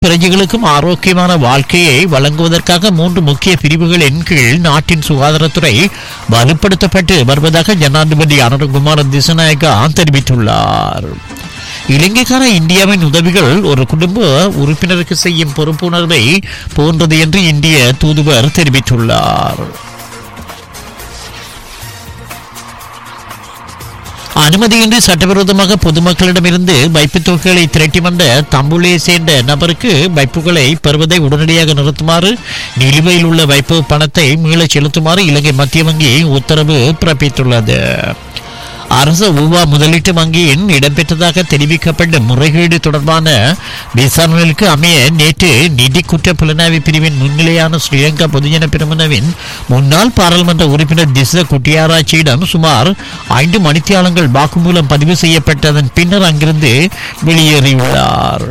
பிரஜைகளுக்கும் ஆரோக்கியமான வாழ்க்கையை வழங்குவதற்காக மூன்று முக்கிய பிரிவுகளின் கீழ் நாட்டின் சுகாதாரத்துறை வலுப்படுத்தப்பட்டு வருவதாக ஜனாதிபதி அனுரகுமார் திசநாயகா தெரிவித்துள்ளார் இலங்கைக்கான இந்தியாவின் உதவிகள் ஒரு குடும்ப உறுப்பினருக்கு செய்யும் பொறுப்புணர்வை போன்றது என்று இந்திய தூதுவர் தெரிவித்துள்ளார் அனுமதியின்றி சட்டவிரோதமாக பொதுமக்களிடமிருந்து வைப்புத் தொகைகளை திரட்டி வந்த தம்புளையை சேர்ந்த நபருக்கு வைப்புகளை பெறுவதை உடனடியாக நிறுத்துமாறு நிலுவையில் உள்ள வைப்பு பணத்தை மீளச் செலுத்துமாறு இலங்கை மத்திய வங்கி உத்தரவு பிறப்பித்துள்ளது அரசு ஊவா முதலீட்டு வங்கியின் இடம்பெற்றதாக தெரிவிக்கப்பட்ட முறைகேடு தொடர்பான விசாரணைகளுக்கு அமைய நேற்று நிதி குற்ற புலனாய்வு பிரிவின் முன்னிலையான ஸ்ரீலங்கா பொதுஜன பெருமனவின் முன்னாள் பாராளுமன்ற உறுப்பினர் திச குட்டியாராய்ச்சியிடம் சுமார் ஐந்து மணித்தியாலங்கள் வாக்குமூலம் பதிவு செய்யப்பட்டதன் பின்னர் அங்கிருந்து வெளியேறியுள்ளார்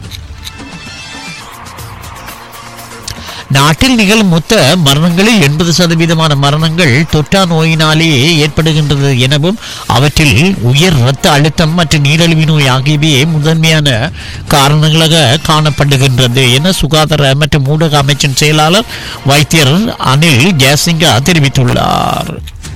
நாட்டில் நிகழும் மொத்த மரணங்களில் எண்பது சதவீதமான மரணங்கள் தொற்றா நோயினாலேயே ஏற்படுகின்றது எனவும் அவற்றில் உயர் இரத்த அழுத்தம் மற்றும் நீரிழிவு நோய் ஆகியவையே முதன்மையான காரணங்களாக காணப்படுகின்றது என சுகாதார மற்றும் ஊடக அமைச்சின் செயலாளர் வைத்தியர் அனில் ஜெயசிங்கா தெரிவித்துள்ளார்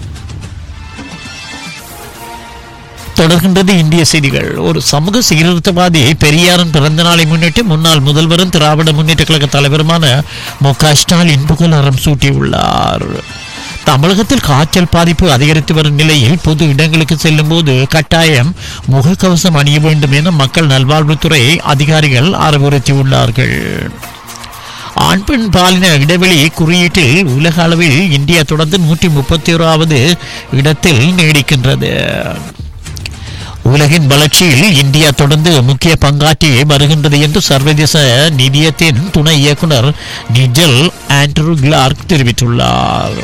தொடர்கின்றது இந்திய செய்திகள் ஒரு சமூக சீர்திருத்தவாதி பெரியாரின் பிறந்த நாளை முன்னிட்டு முன்னாள் முதல்வரும் திராவிட முன்னேற்ற கழக தலைவருமான மு க ஸ்டாலின் புகழாரம் சூட்டியுள்ளார் தமிழகத்தில் காய்ச்சல் பாதிப்பு அதிகரித்து வரும் நிலையில் பொது இடங்களுக்கு செல்லும் போது கட்டாயம் முகக்கவசம் அணிய வேண்டும் என மக்கள் நல்வாழ்வுத்துறை அதிகாரிகள் அறிவுறுத்தியுள்ளார்கள் ஆண் பெண் பாலின இடைவெளி குறியீட்டில் உலக அளவில் இந்தியா தொடர்ந்து நூற்றி முப்பத்தி ஓராவது இடத்தில் நீடிக்கின்றது உலகின் வளர்ச்சியில் இந்தியா தொடர்ந்து முக்கிய பங்காற்றி வருகின்றது என்று சர்வதேச நிதியத்தின் துணை இயக்குனர் நிஜல் ஆண்ட்ரூ கிளார்க் தெரிவித்துள்ளார்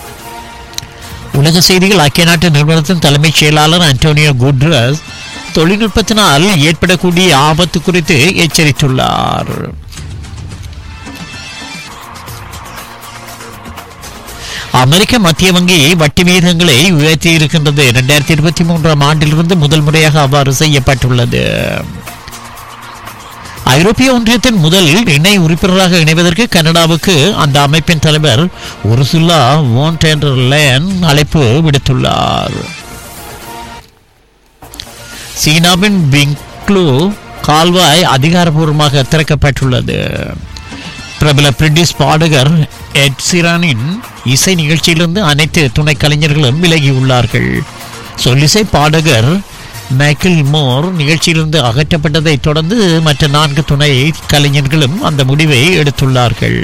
உலக செய்திகள் ஐக்கிய நாட்டு நிறுவனத்தின் தலைமைச் செயலாளர் அன்டோனியோ குட்ரஸ் தொழில்நுட்பத்தினால் ஏற்படக்கூடிய ஆபத்து குறித்து எச்சரித்துள்ளார் அமெரிக்க மத்திய வங்கி வட்டி விகிதங்களை உயர்த்தி இருக்கின்றது இரண்டாயிரத்தி இருபத்தி மூன்றாம் ஆண்டிலிருந்து முதல் முறையாக அவ்வாறு செய்யப்பட்டுள்ளது ஐரோப்பிய ஒன்றியத்தின் முதல் இணை உறுப்பினராக இணைவதற்கு கனடாவுக்கு அந்த அமைப்பின் தலைவர் உருசுல்லா வோன்டெண்டர்லேன் அழைப்பு விடுத்துள்ளார் சீனாவின் பிங்க்ளூ கால்வாய் அதிகாரப்பூர்வமாக திறக்கப்பட்டுள்ளது பிரபல பிரிட்டிஷ் பாடகர் எட் சிரானின் இசை நிகழ்ச்சியிலிருந்து அனைத்து துணை கலைஞர்களும் விலகியுள்ளார்கள் சொல்லிசை பாடகர் மைக்கேல் மோர் நிகழ்ச்சியிலிருந்து அகற்றப்பட்டதை தொடர்ந்து மற்ற நான்கு துணை கலைஞர்களும் அந்த முடிவை எடுத்துள்ளார்கள்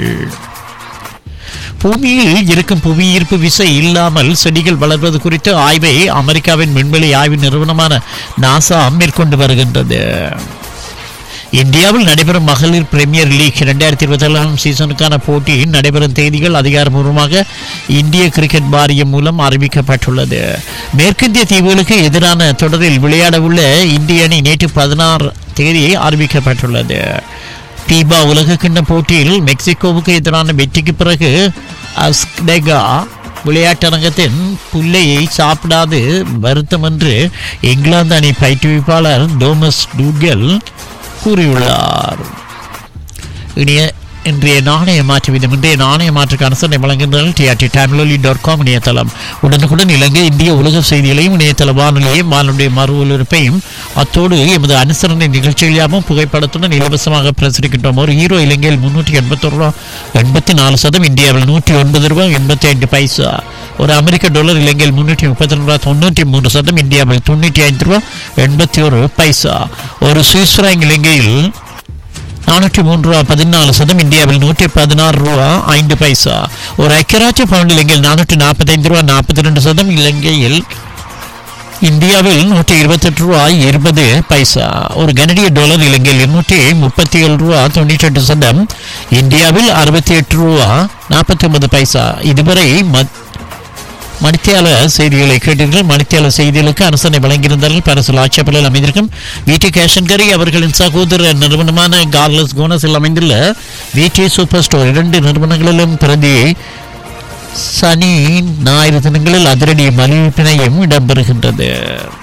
பூமியில் இருக்கும் புவியீர்ப்பு விசை இல்லாமல் செடிகள் வளர்வது குறித்த ஆய்வை அமெரிக்காவின் விண்வெளி ஆய்வு நிறுவனமான நாசா மேற்கொண்டு வருகின்றது இந்தியாவில் நடைபெறும் மகளிர் பிரீமியர் லீக் இரண்டாயிரத்தி இருபத்தி ஏழாம் சீசனுக்கான போட்டி நடைபெறும் தேதிகள் அதிகாரப்பூர்வமாக இந்திய கிரிக்கெட் வாரியம் மூலம் அறிவிக்கப்பட்டுள்ளது மேற்கிந்திய தீவுகளுக்கு எதிரான தொடரில் விளையாடவுள்ள இந்திய அணி நேற்று பதினாறு தேதி அறிவிக்கப்பட்டுள்ளது தீபா உலக கிண்ண போட்டியில் மெக்சிகோவுக்கு எதிரான வெற்றிக்கு பிறகு அஸ்டெகா விளையாட்டரங்கத்தின் புல்லையை சாப்பிடாது வருத்தம் என்று இங்கிலாந்து அணி பயிற்றுவிப்பாளர் டோமஸ் டூகல் கூறியுள்ளார் இனிய இன்றைய நாணய மாற்று வீதம் இன்றைய நாணய மாற்றுக்கான சண்டை வழங்குகின்றனர் டிஆர்டி டைம்லொலி டாட் காம் இணையதளம் உடனுக்குடன் இலங்கை இந்திய உலக செய்திகளையும் இணையதள வானொலியையும் வானொலிய மறு ஒலிபரப்பையும் அத்தோடு எமது அனுசரணை நிகழ்ச்சிகளாகவும் புகைப்படத்துடன் இலவசமாக பிரசுரிக்கின்றோம் ஒரு ஹீரோ இலங்கையில் முன்னூற்றி எண்பத்தொரு ரூபா எண்பத்தி நாலு சதம் இந்தியாவில் நூற்றி ஒன்பது ரூபாய் எண்பத்தி ஐந்து பைசா ஒரு அமெரிக்க டாலர் இலங்கையில் முன்னூற்றி முப்பத்தி ரெண்டு ரூபா தொண்ணூற்றி மூன்று சதம் இந்தியாவில் தொண்ணூற்றி ஐந்து ரூபா எண்பத்தி ஒரு பைசா ஒரு சுவிஸ் ஃப்ராங்க் இலங்கையில் நானூற்றி மூன்று ரூபா பதினாலு சதம் இந்தியாவில் நூற்றி பதினாறு ரூபா ஐந்து பைசா ஒரு ஐக்கியராட்சிய பவுண்ட் இலங்கையில் நானூற்றி நாற்பத்தைந்து ரூபா நாற்பத்தி ரெண்டு சதம் இலங்கையில் இந்தியாவில் நூற்றி இருபத்தெட்டு ரூபாய் இருபது பைசா ஒரு கனடிய டாலர் இலங்கையில் இருநூற்றி முப்பத்தி ஏழு ரூபா தொண்ணூற்றி எட்டு சதம் இந்தியாவில் அறுபத்தி எட்டு ரூபா நாற்பத்தி ஒன்பது பைசா இதுவரை மத் மணித்தியால செய்திகளை கேட்டீர்கள் மணித்தியால செய்திகளுக்கு அரசனை வழங்கியிருந்தார்கள் பரசல் ஆட்சேபலில் அமைந்திருக்கும் வீட்டு கேஷன்கரி அவர்களின் சகோதர நிறுவனமான கார்லஸ் கோனஸில் அமைந்துள்ள வீட்டி சூப்பர் ஸ்டோர் இரண்டு நிறுவனங்களிலும் பிரதி சனி ஞாயிறு தினங்களில் அதிரடி மலிவிப்பினையும் இடம்பெறுகின்றது